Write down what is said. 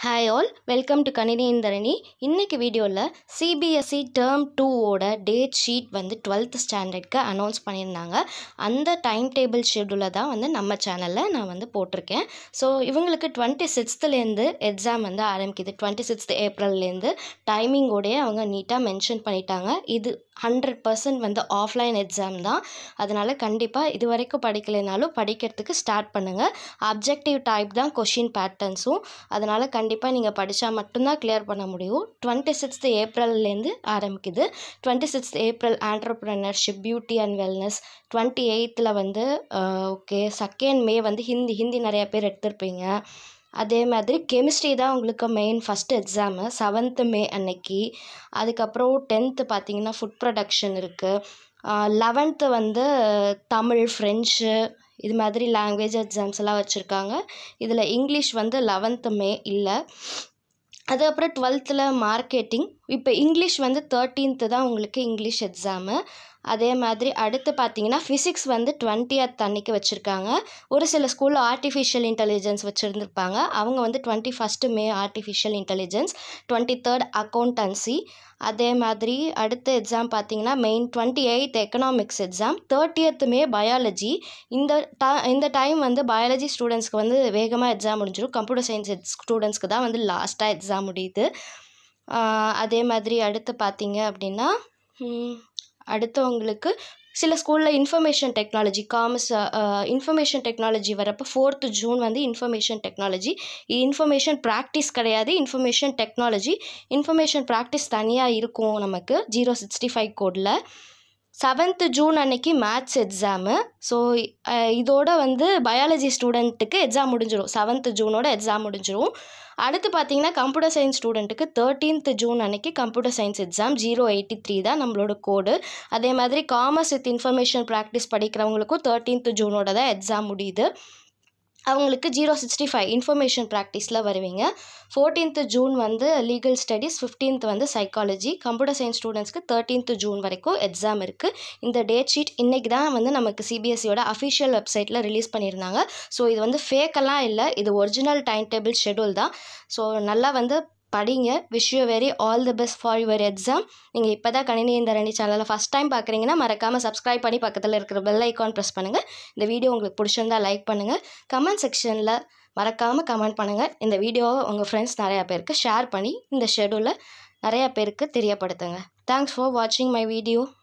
hi all welcome to கணினி இந்தரணி இன்னைக்கு வீடியோவில் சிபிஎஸ்சி டேர்ம் டூவோட டேட் ஷீட் வந்து டுவெல்த் ஸ்டாண்டர்ட்க்கு அனௌன்ஸ் பண்ணியிருந்தாங்க அந்த டைம் டேபிள் ஷெடியூலை தான் வந்து நம்ம சேனலில் நான் வந்து போட்டிருக்கேன் ஸோ இவங்களுக்கு டுவெண்ட்டி சிக்ஸ்த்துலேருந்து எக்ஸாம் வந்து ஆரம்பிக்குது டுவெண்ட்டி சிக்ஸ்த் ஏப்ரல்லேருந்து டைமிங்கோடய அவங்க நீட்டாக மென்ஷன் பண்ணிட்டாங்க இது ஹண்ட்ரட் பர்சன்ட் வந்து ஆஃப்லைன் எக்ஸாம் தான் அதனால் கண்டிப்பாக இது வரைக்கும் படிக்கலைனாலும் படிக்கிறதுக்கு ஸ்டார்ட் பண்ணுங்கள் அப்ஜெக்டிவ் டைப் தான் கொஷின் பேட்டர்ன்ஸும் அதனால் கண்டிப்பாக நீங்கள் படித்தா மட்டும்தான் கிளியர் பண்ண முடியும் டுவெண்ட்டி சிக்ஸ்த் ஏப்ரல்லேருந்து ஆரம்பிக்குது twenty sixth April entrepreneurship beauty and wellness twenty எயித்தில் வந்து ஓகே செகண்ட் மே வந்து ஹிந்தி ஹிந்தி நிறையா பேர் எடுத்திருப்பீங்க அதே மாதிரி கெமிஸ்ட்ரி தான் உங்களுக்கு main first exam seventh May அன்னைக்கு அதுக்கப்புறம் டென்த்து பார்த்தீங்கன்னா ஃபுட் ப்ரொடக்ஷன் இருக்குது லெவன்த்து வந்து தமிழ் ஃப்ரெஞ்சு இது மாதிரி லாங்குவேஜ் எக்ஸாம்ஸ் எல்லாம் வச்சுருக்காங்க இதில் இங்கிலீஷ் வந்து லெவன்த்து மே இல்லை அதுக்கப்புறம் டுவெல்த்தில் மார்க்கெட்டிங் இப்போ இங்கிலீஷ் வந்து தேர்ட்டீன்த்து தான் உங்களுக்கு இங்கிலீஷ் எக்ஸாமு அதே மாதிரி அடுத்து பார்த்தீங்கன்னா ஃபிசிக்ஸ் வந்து டுவெண்ட்டியத் அன்னைக்கு வச்சுருக்காங்க ஒரு சில ஸ்கூலில் ஆர்டிஃபிஷியல் இன்டெலிஜென்ஸ் வச்சுருந்துருப்பாங்க அவங்க வந்து twenty first May artificial intelligence twenty third accountancy அதே மாதிரி அடுத்த எக்ஸாம் பார்த்தீங்கன்னா main twenty eighth economics exam thirtieth May biology இந்த ட இந்த டைம் வந்து பயாலஜி ஸ்டூடெண்ட்ஸ்க்கு வந்து வேகமாக எக்ஸாம் முடிஞ்சிடும் கம்ப்யூட்டர் சயின்ஸ் ஸ்டூடெண்ட்ஸ்க்கு தான் வந்து லாஸ்ட்டாக எக்ஸாம் முடியுது அதே மாதிரி அடுத்து பார்த்தீங்க அப்படின்னா அடுத்தவங்களுக்கு சில ஸ்கூலில் information technology commerce information technology வரப்போ ஃபோர்த்து ஜூன் வந்து இன்ஃபர்மேஷன் டெக்னாலஜி இன்ஃபர்மேஷன் ப்ராக்டிஸ் கிடையாது இன்ஃபர்மேஷன் டெக்னாலஜி இன்ஃபர்மேஷன் ப்ராக்டிஸ் தனியாக இருக்கும் நமக்கு ஜீரோ சிக்ஸ்டி ஃபைவ் கோடில் செவன்த்து ஜூன் அன்னைக்கு மேத்ஸ் எக்ஸாமு ஸோ இதோட வந்து பயாலஜி ஸ்டூடெண்ட்டுக்கு எக்ஸாம் முடிஞ்சிடும் செவன்த்து ஜூனோட எக்ஸாம் முடிஞ்சிடும் அடுத்து பார்த்தீங்கன்னா கம்ப்யூட்டர் சயின்ஸ் ஸ்டூடெண்ட்டுக்கு தேர்ட்டீன்த் ஜூன் அன்னைக்கு computer science exam zero eighty three தான் நம்மளோட கோடு அதே மாதிரி காமர்ஸ் வித் இன்ஃபர்மேஷன் ப்ராக்டிஸ் படிக்கிறவங்களுக்கும் தேர்ட்டீன்த் ஜூனோட தான் எக்ஸாம் முடியுது அவங்களுக்கு ஜீரோ சிக்ஸ்டி ஃபைவ் இன்ஃபர்மேஷன் ப்ராக்டிஸில் வருவீங்க ஃபோர்டீன்த்து ஜூன் வந்து லீகல் ஸ்டடீஸ் ஃபிஃப்டீன்த் வந்து சைக்காலஜி கம்ப்யூட்டர் சயின்ஸ் ஸ்டூடெண்ட்ஸ்க்கு தேர்ட்டீன்த் ஜூன் வரைக்கும் எக்ஸாம் இருக்குது இந்த டேட் ஷீட் இன்றைக்கி தான் வந்து நமக்கு சிபிஎஸ்சியோட அஃபிஷியல் வெப்சைட்டில் ரிலீஸ் பண்ணியிருந்தாங்க ஸோ இது வந்து ஃபேக்கெல்லாம் இல்லை இது ஒரிஜினல் டைம் டேபிள் ஷெடியூல் தான் ஸோ நல்லா வந்து படிங்க wish you very all the best for your exam நீங்கள் இப்போ தான் கணினி இந்த ரெண்டு சேனலில் ஃபஸ்ட் டைம் பார்க்குறீங்கன்னா மறக்காமல் சப்ஸ்கிரைப் பண்ணி பக்கத்தில் இருக்கிற பெல் ஐக்கான் ப்ரெஸ் பண்ணுங்கள் இந்த வீடியோ உங்களுக்கு பிடிச்சிருந்தா லைக் பண்ணுங்கள் கமெண்ட் செக்ஷனில் மறக்காமல் கமெண்ட் பண்ணுங்கள் இந்த வீடியோவை உங்கள் ஃப்ரெண்ட்ஸ் நிறையா பேருக்கு ஷேர் பண்ணி இந்த ஷெடியூலை நிறையா பேருக்கு தெரியப்படுத்துங்க தேங்க்ஸ் ஃபார் வாட்சிங் மை வீடியோ